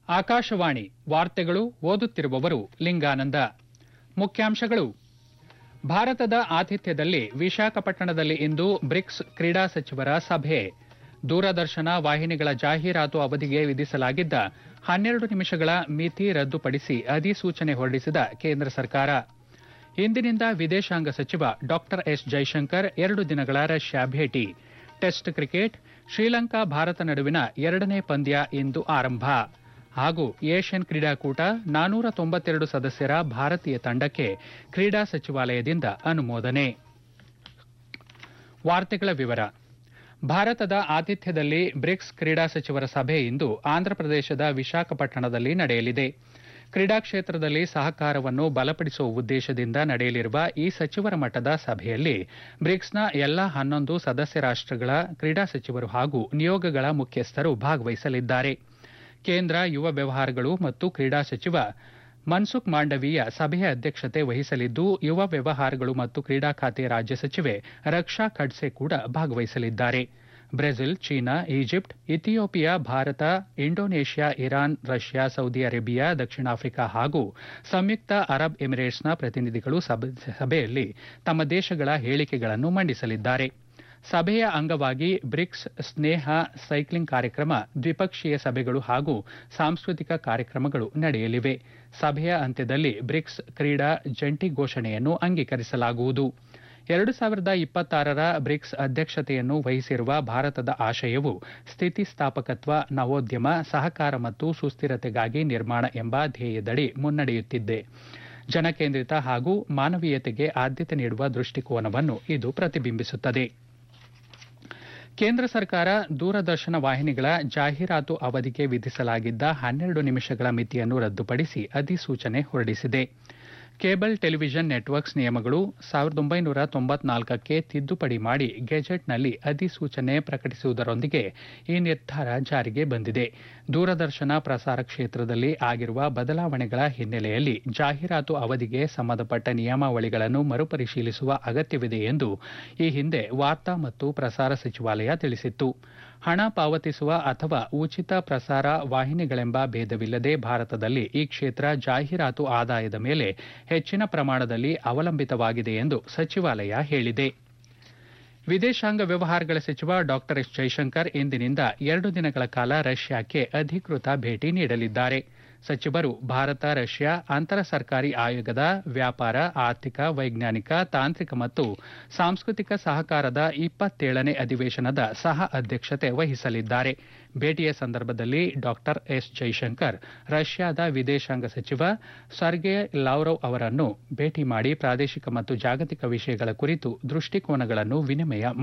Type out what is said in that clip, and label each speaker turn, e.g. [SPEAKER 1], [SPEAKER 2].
[SPEAKER 1] ಆಕಾಶವಾಣಿ ವಾರ್ತೆಗಳು ಓದುತ್ತಿರುವವರು ಲಿಂಗಾನಂದ ಮುಖ್ಯಾಂಶಗಳು ಭಾರತದ ಆತಿಥ್ಯದಲ್ಲಿ ವಿಶಾಖಪಟ್ಟಣದಲ್ಲಿ ಇಂದು ಬ್ರಿಕ್ಸ್ ಕ್ರೀಡಾ ಸಚಿವರ ಸಭೆ ದೂರದರ್ಶನ ವಾಹಿನಿಗಳ ಜಾಹೀರಾತು ಅವಧಿಗೆ ವಿಧಿಸಲಾಗಿದ್ದ ಹನ್ನೆರಡು ನಿಮಿಷಗಳ ಮಿತಿ ರದ್ದುಪಡಿಸಿ ಅಧಿಸೂಚನೆ ಹೊರಡಿಸಿದ ಕೇಂದ್ರ ಸರ್ಕಾರ ಇಂದಿನಿಂದ ವಿದೇಶಾಂಗ ಸಚಿವ ಡಾ ಎಸ್ ಜೈಶಂಕರ್ ಎರಡು ದಿನಗಳ ರಷ್ಯಾ ಭೇಟಿ ಟೆಸ್ಟ್ ಕ್ರಿಕೆಟ್ ಶ್ರೀಲಂಕಾ ಭಾರತ ನಡುವಿನ ಎರಡನೇ ಪಂದ್ಯ ಇಂದು ಆರಂಭ ಹಾಗೂ ಏಷ್ಯನ್ ಕ್ರೀಡಾಕೂಟ ನಾನೂರ ತೊಂಬತ್ತೆರಡು ಸದಸ್ಯರ ಭಾರತೀಯ ತಂಡಕ್ಕೆ ಕ್ರೀಡಾ ಸಚಿವಾಲಯದಿಂದ ಅನುಮೋದನೆ ವಾರ್ತೆಗಳ ವಿವರ ಭಾರತದ ಆತಿಥ್ಯದಲ್ಲಿ ಬ್ರಿಕ್ಸ್ ಕ್ರೀಡಾ ಸಚಿವರ ಸಭೆ ಇಂದು ಆಂಧ್ರಪ್ರದೇಶದ ವಿಶಾಖಪಟ್ಟಣದಲ್ಲಿ ನಡೆಯಲಿದೆ ಕ್ರೀಡಾ ಕ್ಷೇತ್ರದಲ್ಲಿ ಸಹಕಾರವನ್ನು ಬಲಪಡಿಸುವ ಉದ್ದೇಶದಿಂದ ನಡೆಯಲಿರುವ ಈ ಸಚಿವರ ಮಟ್ಟದ ಸಭೆಯಲ್ಲಿ ಬ್ರಿಕ್ಸ್ನ ಎಲ್ಲಾ ಹನ್ನೊಂದು ಸದಸ್ಯ ರಾಷ್ಟಗಳ ಕ್ರೀಡಾ ಸಚಿವರು ಹಾಗೂ ನಿಯೋಗಗಳ ಮುಖ್ಯಸ್ಥರು ಭಾಗವಹಿಸಲಿದ್ದಾರೆ ಕೇಂದ್ರ ಯುವ ವ್ಯವಹಾರಗಳು ಮತ್ತು ಕ್ರೀಡಾ ಸಚಿವ ಮನ್ಸುಖ್ ಮಾಂಡವೀಯ ಸಭೆಯ ಅಧ್ಯಕ್ಷತೆ ವಹಿಸಲಿದ್ದು ಯುವ ವ್ಯವಹಾರಗಳು ಮತ್ತು ಕ್ರೀಡಾ ಖಾತೆ ರಾಜ್ಯ ಸಚಿವೆ ರಕ್ಷಾ ಖಡ್ಸೆ ಕೂಡ ಭಾಗವಹಿಸಲಿದ್ದಾರೆ ಬ್ರೆಜಿಲ್ ಚೀನಾ Egypt Ethiopia Bharat Indonesia Iran Russia Saudi Arabia ದಕ್ಷಿಣ ಆಫ್ರಿಕಾ ಹಾಗೂ ಸಂಯುಕ್ತ ಅರಬ್ ಎಮಿರೇಟ್ಸ್ನ ಪ್ರತಿನಿಧಿಗಳು ಸಭೆಯಲ್ಲಿ ತಮ್ಮ ದೇಶಗಳ ಹೇಳಿಕೆಗಳನ್ನು ಮಂಡಿಸಲಿದ್ದಾರೆ ಸಭೆಯ ಅಂಗವಾಗಿ ಬ್ರಿಕ್ಸ್ ಸ್ನೇಹ ಸೈಕ್ಲಿಂಗ್ ಕಾರ್ಯಕ್ರಮ ದ್ವಿಪಕ್ಷೀಯ ಸಭೆಗಳು ಹಾಗೂ ಸಾಂಸ್ಕೃತಿಕ ಕಾರ್ಯಕ್ರಮಗಳು ನಡೆಯಲಿವೆ ಸಭೆಯ ಅಂತ್ಯದಲ್ಲಿ ಬ್ರಿಕ್ಸ್ ಕ್ರೀಡಾ ಜಂಟಿ ಘೋಷಣೆಯನ್ನು ಅಂಗೀಕರಿಸಲಾಗುವುದು ಎರಡು ಸಾವಿರದ ಇಪ್ಪತ್ತಾರರ ಬ್ರಿಕ್ಸ್ ಅಧ್ಯಕ್ಷತೆಯನ್ನು ವಹಿಸಿರುವ ಭಾರತದ ಆಶಯವು ಸ್ಥಿತಿಸ್ಥಾಪಕತ್ವ ನವೋದ್ಯಮ ಸಹಕಾರ ಮತ್ತು ಸುಸ್ಥಿರತೆಗಾಗಿ ನಿರ್ಮಾಣ ಎಂಬ ಧ್ಯೇಯದಡಿ ಮುನ್ನಡೆಯುತ್ತಿದೆ ಜನಕೇಂದ್ರಿತ ಹಾಗೂ ಮಾನವೀಯತೆಗೆ ಆದ್ಯತೆ ನೀಡುವ ದೃಷ್ಟಿಕೋನವನ್ನು ಇದು ಪ್ರತಿಬಿಂಬಿಸುತ್ತದೆ ಕೇಂದ್ರ ಸರ್ಕಾರ ದೂರದರ್ಶನ ವಾಹಿನಿಗಳ ಜಾಹೀರಾತು ಅವಧಿಗೆ ವಿಧಿಸಲಾಗಿದ್ದ ಹನ್ನೆರಡು ನಿಮಿಷಗಳ ಮಿತಿಯನ್ನು ರದ್ದುಪಡಿಸಿ ಅಧಿಸೂಚನೆ ಹೊರಡಿಸಿದೆ ಕೇಬಲ್ ಟೆಲಿವಿಷನ್ ನೆಟ್ವರ್ಕ್ಸ್ ನಿಯಮಗಳು ಸಾವಿರದ ಒಂಬೈನೂರ ತೊಂಬತ್ನಾಲ್ಕಕ್ಕೆ ತಿದ್ದುಪಡಿ ಮಾಡಿ ಗೆಜೆಟ್ನಲ್ಲಿ ಅಧಿಸೂಚನೆ ಪ್ರಕಟಿಸುವುದರೊಂದಿಗೆ ಈ ನಿರ್ಧಾರ ಜಾರಿಗೆ ಬಂದಿದೆ ದೂರದರ್ಶನ ಪ್ರಸಾರ ಕ್ಷೇತ್ರದಲ್ಲಿ ಆಗಿರುವ ಬದಲಾವಣೆಗಳ ಹಿನ್ನೆಲೆಯಲ್ಲಿ ಜಾಹೀರಾತು ಅವಧಿಗೆ ಸಂಬಂಧಪಟ್ಟ ನಿಯಮಾವಳಿಗಳನ್ನು ಮರುಪರಿಶೀಲಿಸುವ ಅಗತ್ಯವಿದೆ ಎಂದು ಈ ಹಿಂದೆ ವಾರ್ತಾ ಮತ್ತು ಪ್ರಸಾರ ಸಚಿವಾಲಯ ತಿಳಿಸಿತ್ತು ಹಣ ಪಾವತಿಸುವ ಅಥವಾ ಉಚಿತ ಪ್ರಸಾರ ವಾಹಿನಿಗಳೆಂಬ ಭೇದವಿಲ್ಲದೆ ಭಾರತದಲ್ಲಿ ಈ ಕ್ಷೇತ್ರ ಜಾಹೀರಾತು ಆದಾಯದ ಮೇಲೆ ಹೆಚ್ಚಿನ ಪ್ರಮಾಣದಲ್ಲಿ ಅವಲಂಬಿತವಾಗಿದೆ ಎಂದು ಸಚಿವಾಲಯ ಹೇಳಿದೆ ವಿದೇಶಾಂಗ ವ್ಯವಹಾರಗಳ ಸಚಿವ ಡಾ ಎಸ್ ಜೈಶಂಕರ್ ಇಂದಿನಿಂದ ಎರಡು ದಿನಗಳ ಕಾಲ ರಷ್ಯಾಕ್ಕೆ ಅಧಿಕೃತ ಭೇಟಿ ನೀಡಲಿದ್ದಾರೆ ಸಚಿವರು ಭಾರತ ರಷ್ಯಾ ಅಂತರ ಸರ್ಕಾರಿ ಆಯೋಗದ ವ್ಯಾಪಾರ ಆರ್ಥಿಕ ವೈಜ್ಞಾನಿಕ ತಾಂತ್ರಿಕ ಮತ್ತು ಸಾಂಸ್ಕೃತಿಕ ಸಹಕಾರದ ಇಪ್ಪತ್ತೇಳನೇ ಅಧಿವೇಶನದ ಸಹ ಅಧ್ಯಕ್ಷತೆ ವಹಿಸಲಿದ್ದಾರೆ ಭೇಟಿಯ ಸಂದರ್ಭದಲ್ಲಿ ಡಾ ಎಸ್ ಜೈಶಂಕರ್ ರಷ್ಯಾದ ವಿದೇಶಾಂಗ ಸಚಿವ ಸರ್ಗೆ ಲಾವ್ರವ್ ಅವರನ್ನು ಭೇಟಿ ಮಾಡಿ ಪ್ರಾದೇಶಿಕ ಮತ್ತು ಜಾಗತಿಕ ವಿಷಯಗಳ ಕುರಿತು ದೃಷ್ಟಿಕೋನಗಳನ್ನು ವಿನಿಮಯ